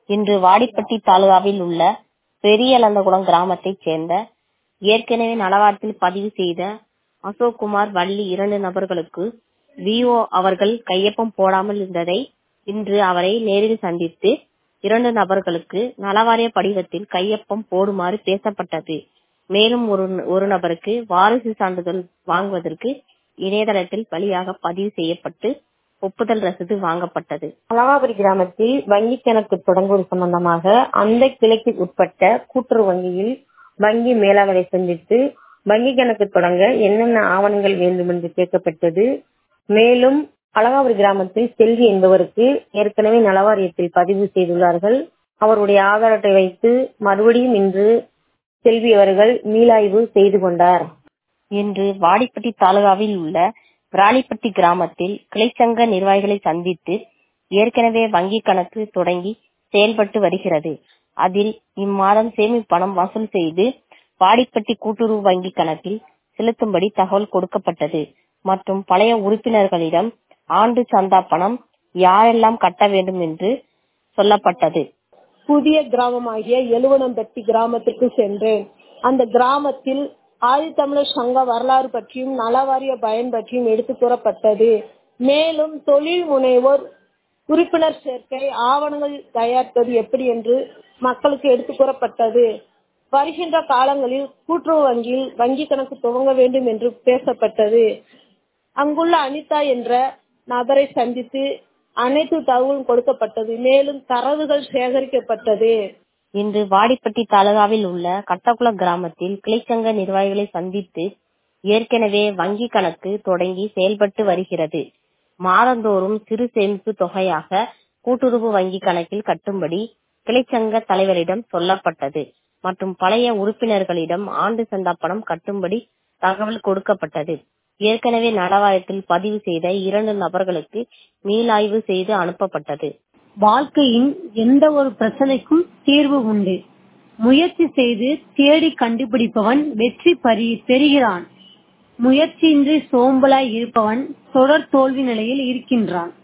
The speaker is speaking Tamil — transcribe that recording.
இன்று வாடிப்பட்டி தாலுகாவில் உள்ள பெரியலந்தகுளம் கிராமத்தைச் சேர்ந்த ஏற்கனவே நலவாரியத்தில் பதிவு செய்த அசோக்குமார் வள்ளி இரண்டு நபர்களுக்கு விஓ அவர்கள் கையொப்பம் போடாமல் இருந்ததை இன்று அவரை நேரில் சந்தித்து இரண்டு நபர்களுக்கு நலவாரிய படிவத்தில் கையொப்பம் போடுமாறு பேசப்பட்டது மேலும் ஒரு ஒரு நபருக்கு வாரிசு சான்றிதழ் வாங்குவதற்கு இணையதளத்தில் வழியாக பதிவு செய்யப்பட்டு ஒப்புதல் ரசீது வாங்கப்பட்டது அலகாபுரி கிராமத்தில் வங்கி கணக்கு தொடங்குவது சம்பந்தமாக அந்த கிளைக்கு உட்பட்ட கூட்டுறவு வங்கியில் வங்கி மேலாளரை சந்தித்து வங்கி கணக்கு தொடங்க என்னென்ன ஆவணங்கள் வேண்டும் என்று கேட்கப்பட்டது மேலும் அலகாபுரி கிராமத்தில் செல்வி என்பவருக்கு ஏற்கனவே நலவாரியத்தில் பதிவு செய்துள்ளார்கள் அவருடைய ஆதார் அட்டை வைத்து மறுபடியும் இன்று செல்வி அவர்கள் மீளாய்வு செய்து கொண்டார் இன்று வாடிப்பட்டி தாலுகாவில் உள்ள விராலிப்பட்டி கிராமத்தில் கிளைச்சங்க நிர்வாகிகளை சந்தித்து ஏற்கனவே வங்கி கணக்கு தொடங்கி செயல்பட்டு வருகிறது அதில் இம்மாதம் சேமிப்பணம் வசூல் செய்து வாடிப்பட்டி கூட்டுறவு வங்கி கணக்கில் செலுத்தும்படி தகவல் கொடுக்கப்பட்டது மற்றும் பழைய உறுப்பினர்களிடம் ஆண்டு சந்தா பணம் யாரெல்லாம் கட்ட வேண்டும் என்று சொல்லப்பட்டது புதிய கிராமமாகிய எழுவனம்பட்டி கிராமத்திற்கு சென்றேன் அந்த கிராமத்தில் ஆதித்தமிழர் சங்க வரலாறு பற்றியும் நலவாரிய பயன் பற்றியும் எடுத்து கூறப்பட்டது மேலும் தொழில் முனைவோர் உறுப்பினர் சேர்க்கை ஆவணங்கள் தயாரிப்பது எப்படி என்று மக்களுக்கு எடுத்து கூறப்பட்டது வருகின்ற காலங்களில் கூட்டுறவு வங்கியில் வங்கி கணக்கு துவங்க வேண்டும் என்று பேசப்பட்டது அங்குள்ள அனிதா என்ற நபரை சந்தித்து அனைத்து தகவலும் கொடுக்கப்பட்டது மேலும் தரவுகள் சேகரிக்கப்பட்டது இன்று வாடிப்பட்டி தாலுகாவில் உள்ள கட்டக்குளம் கிராமத்தில் கிளைச்சங்க நிர்வாகிகளை சந்தித்து ஏற்கனவே வங்கி கணக்கு தொடங்கி செயல்பட்டு வருகிறது மாதந்தோறும் சிறு சேமிப்பு தொகையாக கூட்டுறவு வங்கி கணக்கில் கட்டும்படி கிளைச்சங்க தலைவரிடம் சொல்லப்பட்டது மற்றும் பழைய உறுப்பினர்களிடம் ஆண்டு சந்தா பணம் கட்டும்படி தகவல் கொடுக்கப்பட்டது ஏற்கனவே நலவாரியத்தில் பதிவு செய்த இரண்டு நபர்களுக்கு மீளாய்வு செய்து அனுப்பப்பட்டது வாழ்க்கையின் எந்த ஒரு பிரச்சனைக்கும் தீர்வு உண்டு முயற்சி செய்து தேடி கண்டுபிடிப்பவன் வெற்றி பெறுகிறான் முயற்சியின்றி சோம்பலாய் இருப்பவன் தொடர் தோல்வி நிலையில் இருக்கின்றான்